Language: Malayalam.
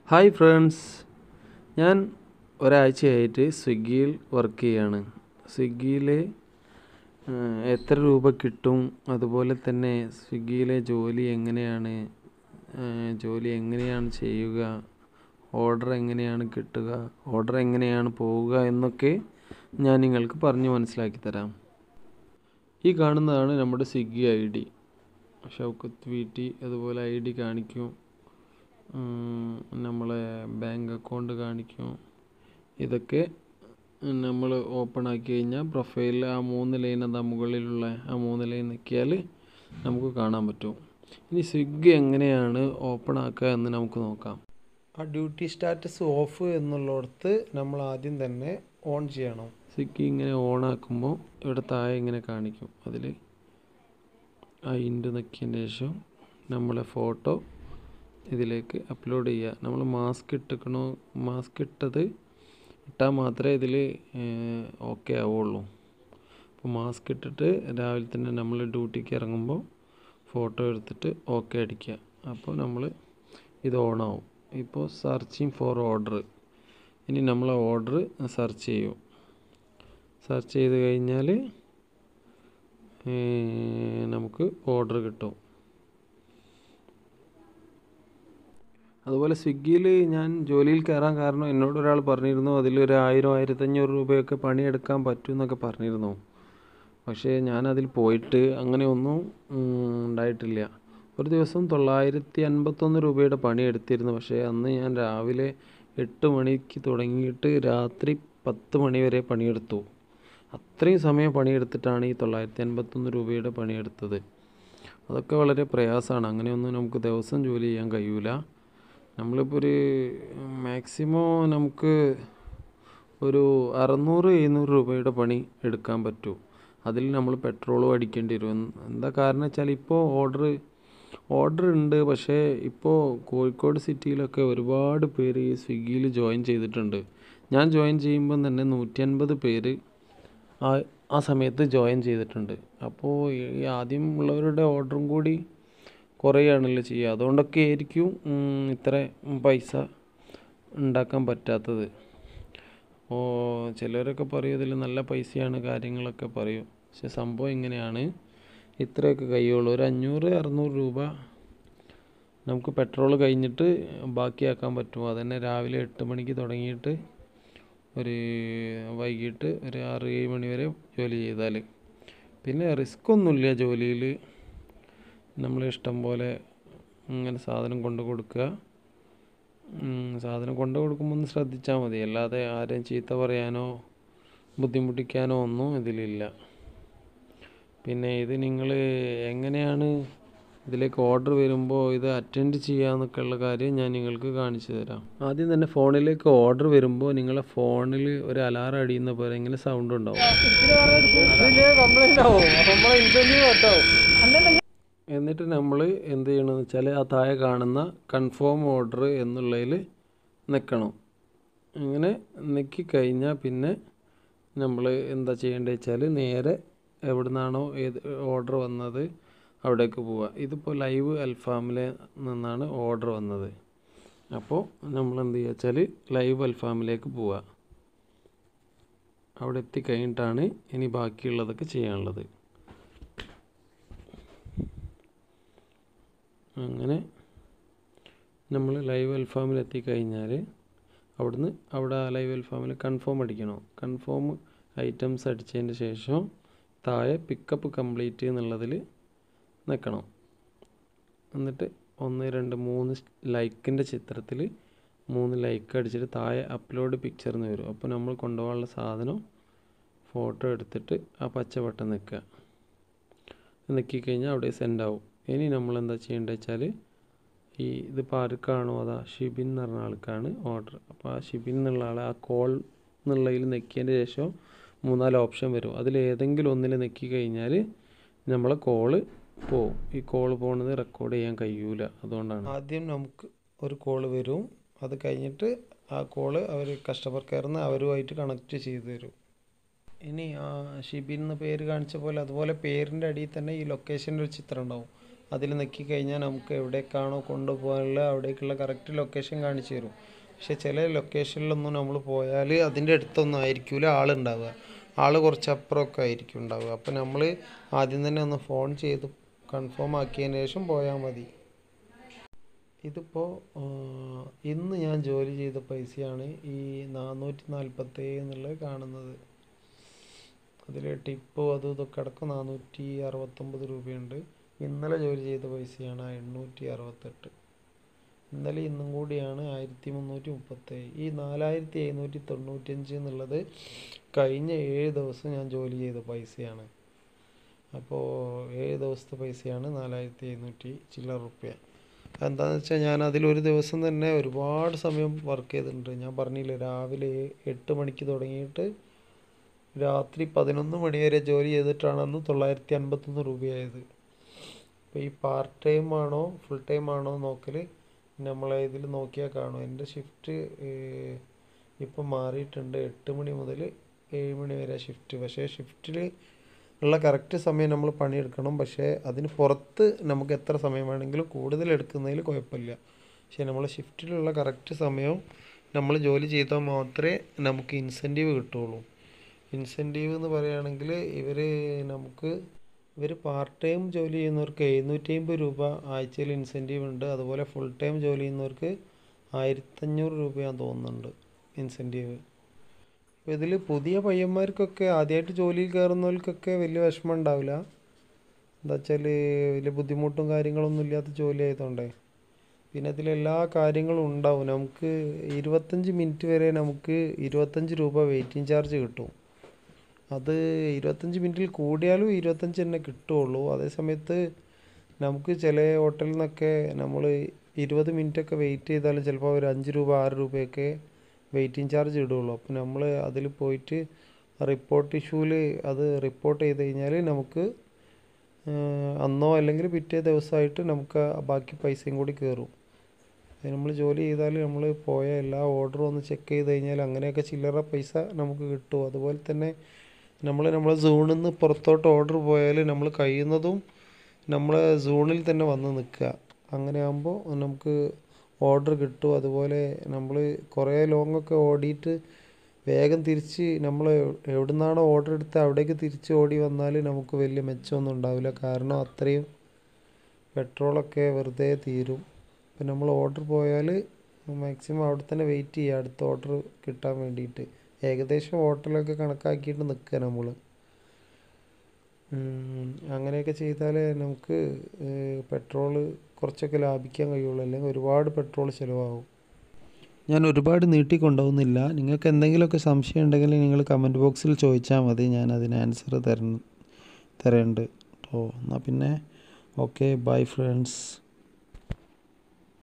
ഹായ് ഫ്രണ്ട്സ് ഞാൻ ഒരാഴ്ചയായിട്ട് സ്വിഗ്ഗിയിൽ വർക്ക് ചെയ്യാണ് സ്വിഗ്ഗിയിൽ എത്ര രൂപ കിട്ടും അതുപോലെ തന്നെ സ്വിഗ്ഗിയിലെ ജോലി എങ്ങനെയാണ് ഏഹ് ജോലി എങ്ങനെയാണ് ചെയ്യുക ഓർഡർ എങ്ങനെയാണ് കിട്ടുക ഓർഡർ എങ്ങനെയാണ് പോവുക എന്നൊക്കെ ഞാൻ നിങ്ങൾക്ക് പറഞ്ഞു മനസ്സിലാക്കി തരാം ഈ കാണുന്നതാണ് നമ്മുടെ Swiggy I D Shoukath V T അതുപോലെ ഐ ഡി കാണിക്കും ഉം, നമ്മളെ ബാങ്ക് അക്കൗണ്ട് കാണിക്കും ഇതൊക്കെ നമ്മൾ ഓപ്പൺ ആക്കി കഴിഞ്ഞാൽ പ്രൊഫൈലിൽ ആ മൂന്ന് ലൈൻ അതാ മുകളിലുള്ള ആ മൂന്ന് ലൈൻ നിൽക്കിയാൽ നമുക്ക് കാണാൻ പറ്റും ഇനി സ്വിഗ്ഗി എങ്ങനെയാണ് ഓപ്പൺ ആക്കുക എന്ന് നമുക്ക് നോക്കാം ആ ഡ്യൂട്ടി സ്റ്റാറ്റസ് ഓഫ് എന്നുള്ളിടത്ത് നമ്മൾ ആദ്യം തന്നെ ഓൺ ചെയ്യണം സ്വിഗ്ഗി ഇങ്ങനെ ഓൺ ആക്കുമ്പോൾ ഇവിടെ താഴെ ഇങ്ങനെ കാണിക്കും അതിൽ ആ ഇൻഡ് നിൽക്കിയതിന് ശേഷം നമ്മളെ ഫോട്ടോ ഇതിലേക്ക് അപ്ലോഡ് ചെയ്യുക നമ്മൾ മാസ്ക് ഇട്ടിക്കണോ മാസ്ക് ഇട്ടത് ഇട്ടാൽ മാത്രമേ ഇതിൽ ഓക്കെ ആവുള്ളൂ അപ്പോൾ മാസ്ക് ഇട്ടിട്ട് രാവിലെ തന്നെ നമ്മൾ ഡ്യൂട്ടിക്ക് ഇറങ്ങുമ്പോൾ ഫോട്ടോ എടുത്തിട്ട് ഓക്കെ അടിക്കുക അപ്പോൾ നമ്മൾ ഇത് ഓണാവും ഇപ്പോൾ സെർച്ചിങ് ഫോർ ഓർഡർ ഇനി നമ്മൾ ഓർഡർ സെർച്ച് ചെയ്യും സെർച്ച് ചെയ്ത് കഴിഞ്ഞാൽ നമുക്ക് ഓർഡർ കിട്ടും അതുപോലെ സ്വിഗ്ഗിയിൽ ഞാൻ ജോലിയിൽ കയറാൻ കാരണം എന്നോട് ഒരാൾ പറഞ്ഞിരുന്നു അതിലൊരു ആയിരം ആയിരത്തഞ്ഞൂറ് രൂപയൊക്കെ പണിയെടുക്കാൻ പറ്റും എന്നൊക്കെ പറഞ്ഞിരുന്നു പക്ഷേ ഞാൻ അതിൽ പോയിട്ട് അങ്ങനെ ഒന്നും ഉം, ഉണ്ടായിട്ടില്ല ഒരു ദിവസം തൊള്ളായിരത്തി അൻപത്തൊന്ന് രൂപയുടെ പണി എടുത്തിരുന്നു പക്ഷേ അന്ന് ഞാൻ രാവിലെ എട്ട് മണിക്ക് തുടങ്ങിയിട്ട് രാത്രി പത്ത് മണി വരെ പണിയെടുത്തു അത്രയും സമയം പണിയെടുത്തിട്ടാണ് ഈ തൊള്ളായിരത്തി അൻപത്തൊന്ന് രൂപയുടെ പണിയെടുത്തത് അതൊക്കെ വളരെ പ്രയാസമാണ് അങ്ങനെയൊന്നും നമുക്ക് ദിവസം ജോലി ചെയ്യാൻ കഴിയൂല നമ്മളിപ്പോൾ ഒരു മാക്സിമം നമുക്ക് ഒരു അറുന്നൂറ് എഴുന്നൂറ് രൂപയുടെ പണി എടുക്കാൻ പറ്റൂ അതിൽ നമ്മൾ പെട്രോളും അടിക്കേണ്ടി വരും എന്ത് എന്താ കാരണം വെച്ചാൽ ഇപ്പോൾ ഓർഡർ ഓർഡർ ഉണ്ട് പക്ഷേ ഇപ്പോൾ കോഴിക്കോട് സിറ്റിയിലൊക്കെ ഒരുപാട് പേര് ഈ സ്വിഗ്ഗിയിൽ ജോയിൻ ചെയ്തിട്ടുണ്ട് ഞാൻ ജോയിൻ ചെയ്യുമ്പം തന്നെ നൂറ്റി അൻപത് പേര് ആ ആ സമയത്ത് ജോയിൻ ചെയ്തിട്ടുണ്ട് അപ്പോൾ ഈ ആദ്യം ഉള്ളവരുടെ ഓർഡറും കൂടി കുറയുകയാണല്ലോ ചെയ്യുക അതുകൊണ്ടൊക്കെ ആയിരിക്കും ഉം, ഇത്ര പൈസ ഉണ്ടാക്കാൻ പറ്റാത്തത് അപ്പോൾ ചിലരൊക്കെ പറയും ഇതിൽ നല്ല പൈസയാണ് കാര്യങ്ങളൊക്കെ പറയും പക്ഷെ സംഭവം ഇങ്ങനെയാണ് ഇത്രയൊക്കെ കഴിയുള്ളൂ ഒരു അഞ്ഞൂറ് അറുന്നൂറ് രൂപ നമുക്ക് പെട്രോൾ കഴിഞ്ഞിട്ട് ബാക്കിയാക്കാൻ പറ്റും അതന്നെ രാവിലെ എട്ട് മണിക്ക് തുടങ്ങിയിട്ട് ഒരു വൈകിട്ട് ഒരു ആറ് ഏഴ് മണി വരെ ജോലി ചെയ്താൽ പിന്നെ റിസ്ക് ഒന്നുമില്ല ജോലിയിൽ നമ്മൾ ഇഷ്ടം പോലെ ഇങ്ങനെ സാധനം കൊണ്ട് കൊടുക്കുക ഉം, സാധനം കൊണ്ട് കൊടുക്കുമ്പോൾ ഒന്ന് ശ്രദ്ധിച്ചാൽ മതി അല്ലാതെ ആരെയും ചീത്ത പറയാനോ ബുദ്ധിമുട്ടിക്കാനോ ഒന്നും ഇതിലില്ല പിന്നെ ഇത് നിങ്ങൾ എങ്ങനെയാണ് ഇതിലേക്ക് ഓർഡർ വരുമ്പോൾ ഇത് അറ്റൻഡ് ചെയ്യാന്നൊക്കെ ഉള്ള കാര്യം ഞാൻ നിങ്ങൾക്ക് കാണിച്ചു തരാം ആദ്യം തന്നെ ഫോണിലേക്ക് ഓർഡർ വരുമ്പോൾ നിങ്ങളെ ഫോണിൽ ഒരു അലാറം അടിയുന്ന പോലെ ഇങ്ങനെ സൗണ്ട് ഉണ്ടാവും കംപ്ലൈന്റ് ആവും അപ്പൊ നമ്മളെ ഇന്റർവ്യൂ കട്ടാവും എന്നിട്ട് നമ്മൾ എന്ത് ചെയ്യണമെന്ന് വെച്ചാൽ ആ താഴെ കാണുന്ന കൺഫേം ഓർഡർ എന്നുള്ളതിൽ നിൽക്കണം അങ്ങനെ നിൽക്കി കഴിഞ്ഞാൽ പിന്നെ നമ്മൾ എന്താ ചെയ്യേണ്ടത് വെച്ചാൽ നേരെ എവിടെ നിന്നാണോ ഏത് ഓർഡർ വന്നത് അവിടേക്ക് പോവുക ഇതിപ്പോൾ ലൈവ് അൽഫാമിലെ നിന്നാണ് ഓർഡർ വന്നത് അപ്പോൾ നമ്മൾ എന്ത് ചെയ്യുക വെച്ചാൽ ലൈവ് അൽഫാമിലേക്ക് പോവുക അവിടെ എത്തിക്കഴിഞ്ഞിട്ടാണ് ഇനി ബാക്കിയുള്ളതൊക്കെ ചെയ്യാനുള്ളത് അങ്ങനെ നമ്മൾ ലൈവ് അൽഫാമിൽ എത്തിക്കഴിഞ്ഞാൽ അവിടുന്ന് അവിടെ ആ ലൈവ് അൽഫാമിൽ കൺഫേം അടിക്കണം കൺഫേം ഐറ്റംസ് അടിച്ചതിന് ശേഷം താഴെ പിക്കപ്പ് കംപ്ലീറ്റ് എന്നുള്ളതിൽ നിൽക്കണം എന്നിട്ട് ഒന്ന് രണ്ട് മൂന്ന് ലൈക്കിൻ്റെ ചിത്രത്തിൽ മൂന്ന് ലൈക്ക് അടിച്ചിട്ട് താഴെ അപ്ലോഡ് പിക്ചർ എന്ന് വരും അപ്പോൾ നമ്മൾ കൊണ്ടുപോകാനുള്ള സാധനം ഫോട്ടോ എടുത്തിട്ട് ആ പച്ച ബട്ടൺ നിൽക്കുക നിൽക്കി കഴിഞ്ഞാൽ അവിടെ സെൻഡ് ആവും ഇനി നമ്മൾ എന്താ ചെയ്യേണ്ടത് വെച്ചാൽ ഈ ഇതിപ്പോൾ ആർക്കാണോ അതാ ഷിബിൻ എന്ന് പറഞ്ഞ ആൾക്കാണ് ഓർഡർ അപ്പോൾ ആ ഷിബിൻ എന്നുള്ള ആൾ ആ കോൾ എന്നുള്ളതിൽ നെക്കിയതിൻ്റെ ശേഷം മൂന്നാല് ഓപ്ഷൻ വരും അതിൽ ഏതെങ്കിലും ഒന്നിൽ നെക്കി കഴിഞ്ഞാൽ നമ്മളെ കോള് പോവും ഈ കോള് പോകുന്നത് റെക്കോർഡ് ചെയ്യാൻ കഴിയൂല അതുകൊണ്ടാണ് ആദ്യം നമുക്ക് ഒരു കോള് വരും അത് കഴിഞ്ഞിട്ട് ആ കോള് അവർ കസ്റ്റമർ കെയർന്ന് അവരുമായിട്ട് കണക്ട് ചെയ്ത് തരും ഇനി ആ ഷിബിൻ എന്ന് പേര് കാണിച്ച പോലെ അതുപോലെ പേരിൻ്റെ അടിയിൽ തന്നെ ഈ ലൊക്കേഷൻ്റെ ഒരു ചിത്രം ഉണ്ടാവും അതിൽ നെക്കി കഴിഞ്ഞാൽ നമുക്ക് എവിടേക്കാണോ കൊണ്ടുപോകാനുള്ള അവിടേക്കുള്ള കറക്റ്റ് ലൊക്കേഷൻ കാണിച്ചു തരും പക്ഷെ ചില ലൊക്കേഷനിലൊന്നും നമ്മൾ പോയാൽ അതിൻ്റെ അടുത്തൊന്നും ആയിരിക്കില്ല ആളുണ്ടാവുക ആൾ കുറച്ച് അപ്പുറമൊക്കെ ആയിരിക്കും ഉണ്ടാവുക അപ്പോൾ നമ്മൾ ആദ്യം തന്നെ ഒന്ന് ഫോൺ ചെയ്ത് കൺഫേം ആക്കിയതിന് ശേഷം പോയാൽ മതി ഇതിപ്പോൾ ഇന്ന് ഞാൻ ജോലി ചെയ്ത പൈസയാണ് ഈ നാനൂറ്റി നാൽപ്പത്തേഴ് എന്നുള്ളത് കാണുന്നത് അതിൽ ടിപ്പ് അതും ഇതൊക്കെ അടക്കം നാനൂറ്റി അറുപത്തൊമ്പത് രൂപയുണ്ട് ഇന്നലെ ജോലി ചെയ്ത പൈസയാണ് ആ എണ്ണൂറ്റി അറുപത്തെട്ട് ഇന്നലെ ഇന്നും കൂടിയാണ് ആയിരത്തി മുന്നൂറ്റി മുപ്പത്തേഴ് ഈ നാലായിരത്തി എഴുന്നൂറ്റി തൊണ്ണൂറ്റഞ്ച് എന്നുള്ളത് കഴിഞ്ഞ ഏഴ് ദിവസം ഞാൻ ജോലി ചെയ്ത പൈസയാണ് അപ്പോൾ ഏഴ് ദിവസത്തെ പൈസയാണ് നാലായിരത്തി എഴുന്നൂറ്റി ചില്ലറ റുപ്യ എന്താണെന്ന് വെച്ചാൽ ഞാൻ അതിലൊരു ദിവസം തന്നെ ഒരുപാട് സമയം വർക്ക് ചെയ്തിട്ടുണ്ട് ഞാൻ പറഞ്ഞില്ലേ രാവിലെ എട്ട് മണിക്ക് തുടങ്ങിയിട്ട് രാത്രി പതിനൊന്ന് മണി വരെ ജോലി ചെയ്തിട്ടാണ് അന്ന് തൊള്ളായിരത്തി അൻപത്തൊന്ന് രൂപയായത് അപ്പോൾ ഈ പാർട്ട് ടൈം ആണോ ഫുൾ ടൈം ആണോ നോക്കൽ നമ്മളെ ഇതിൽ നോക്കിയാൽ കാണും എൻ്റെ ഷിഫ്റ്റ് ഇപ്പം മാറിയിട്ടുണ്ട് എട്ട് മണി മുതൽ ഏഴ് മണി വരെ ഷിഫ്റ്റ് പക്ഷേ ഷിഫ്റ്റിൽ ഉള്ള കറക്റ്റ് സമയം നമ്മൾ പണിയെടുക്കണം പക്ഷേ അതിന് പുറത്ത് നമുക്ക് എത്ര സമയം വേണമെങ്കിലും കൂടുതൽ എടുക്കുന്നതിൽ കുഴപ്പമില്ല പക്ഷേ നമ്മൾ ഷിഫ്റ്റിലുള്ള കറക്റ്റ് സമയം നമ്മൾ ജോലി ചെയ്താൽ മാത്രമേ നമുക്ക് ഇൻസെൻറ്റീവ് കിട്ടുള്ളൂ ഇൻസെൻറ്റീവ് എന്ന് പറയുകയാണെങ്കിൽ ഇവർ നമുക്ക് ഇവർ പാർട്ട് ടൈം ജോലി ചെയ്യുന്നവർക്ക് എഴുന്നൂറ്റി അമ്പത് രൂപ ആഴ്ചയിൽ ഇൻസെൻറ്റീവ് ഉണ്ട് അതുപോലെ ഫുൾ ടൈം ജോലി ചെയ്യുന്നവർക്ക് ആയിരത്തഞ്ഞൂറ് രൂപയാന്ന് തോന്നുന്നുണ്ട് ഇൻസെൻറ്റീവ് അപ്പോൾ ഇതിൽ പുതിയ പയ്യന്മാർക്കൊക്കെ ആദ്യമായിട്ട് ജോലിയിൽ കയറുന്നവർക്കൊക്കെ വലിയ വിഷമം ഉണ്ടാവില്ല എന്താ വെച്ചാൽ വലിയ ബുദ്ധിമുട്ടും കാര്യങ്ങളൊന്നും ഇല്ലാത്ത ജോലി ആയതുകൊണ്ടേ പിന്നെ ഇതിൽ എല്ലാ കാര്യങ്ങളും ഉണ്ടാവും നമുക്ക് ഇരുപത്തഞ്ച് മിനിറ്റ് വരെ നമുക്ക് ഇരുപത്തഞ്ച് രൂപ വെയിറ്റിംഗ് ചാർജ് കിട്ടും അത് ഇരുപത്തഞ്ച് മിനിറ്റിൽ കൂടിയാലും ഇരുപത്തഞ്ച് തന്നെ കിട്ടുള്ളൂ അതേ സമയത്ത് നമുക്ക് ചില ഹോട്ടലിൽ നിന്നൊക്കെ നമ്മൾ ഇരുപത് മിനിറ്റൊക്കെ വെയിറ്റ് ചെയ്താലും ചിലപ്പോൾ ഒരു അഞ്ച് രൂപ ആറ് രൂപയൊക്കെ വെയിറ്റിംഗ് ചാർജ് ഇടുള്ളൂ അപ്പോൾ നമ്മൾ അതിൽ പോയിട്ട് റിപ്പോർട്ട് ഇഷ്യൂവിൽ അത് റിപ്പോർട്ട് ചെയ്ത് കഴിഞ്ഞാൽ നമുക്ക് അന്നോ അല്ലെങ്കിൽ പിറ്റേ ദിവസമായിട്ട് നമുക്ക് ബാക്കി പൈസയും കൂടി കയറും നമ്മൾ ജോലി ചെയ്താൽ നമ്മൾ പോയ എല്ലാ ഓർഡറും ഒന്ന് ചെക്ക് ചെയ്ത് കഴിഞ്ഞാൽ അങ്ങനെയൊക്കെ ചില്ലറ പൈസ നമുക്ക് കിട്ടും അതുപോലെ തന്നെ നമ്മൾ നമ്മളെ സോണിൽ നിന്ന് പുറത്തോട്ട് ഓർഡർ പോയാൽ നമ്മൾ കഴിയുന്നതും നമ്മളെ സോണിൽ തന്നെ വന്ന് നിൽക്കുക അങ്ങനെ ആകുമ്പോൾ നമുക്ക് ഓർഡർ കിട്ടും അതുപോലെ നമ്മൾ കുറേ ലോങ്ങൊക്കെ ഓടിയിട്ട് വേഗം തിരിച്ച് നമ്മൾ എവിടെ നിന്നാണോ ഓർഡർ എടുത്ത് അവിടേക്ക് തിരിച്ച് ഓടി വന്നാൽ നമുക്ക് വലിയ മെച്ചമൊന്നും ഉണ്ടാവില്ല കാരണം അത്രയും പെട്രോളൊക്കെ വെറുതെ തീരും ഇപ്പം നമ്മൾ ഓർഡർ പോയാൽ മാക്സിമം അവിടെ തന്നെ വെയിറ്റ് ചെയ്യുക അടുത്ത ഓർഡർ കിട്ടാൻ വേണ്ടിയിട്ട് ഏകദേശം ഹോട്ടലൊക്കെ കണക്കാക്കിയിട്ട് നിൽക്കുക നമ്മൾ അങ്ങനെയൊക്കെ ചെയ്താലേ നമുക്ക് പെട്രോള് കുറച്ചൊക്കെ ലാഭിക്കാൻ കഴിയുള്ളൂ അല്ലെങ്കിൽ ഒരുപാട് പെട്രോൾ ചിലവാകും ഞാൻ ഒരുപാട് നീട്ടിക്കൊണ്ടുപോകുന്നില്ല നിങ്ങൾക്ക് എന്തെങ്കിലുമൊക്കെ സംശയം ഉണ്ടെങ്കിൽ നിങ്ങൾ കമൻറ്റ് ബോക്സിൽ ചോദിച്ചാൽ മതി ഞാൻ അതിന് ആൻസർ തരുന്ന തരുന്നുണ്ട് ഓ എന്നാൽ പിന്നെ ഓക്കെ ബൈ ഫ്രണ്ട്സ്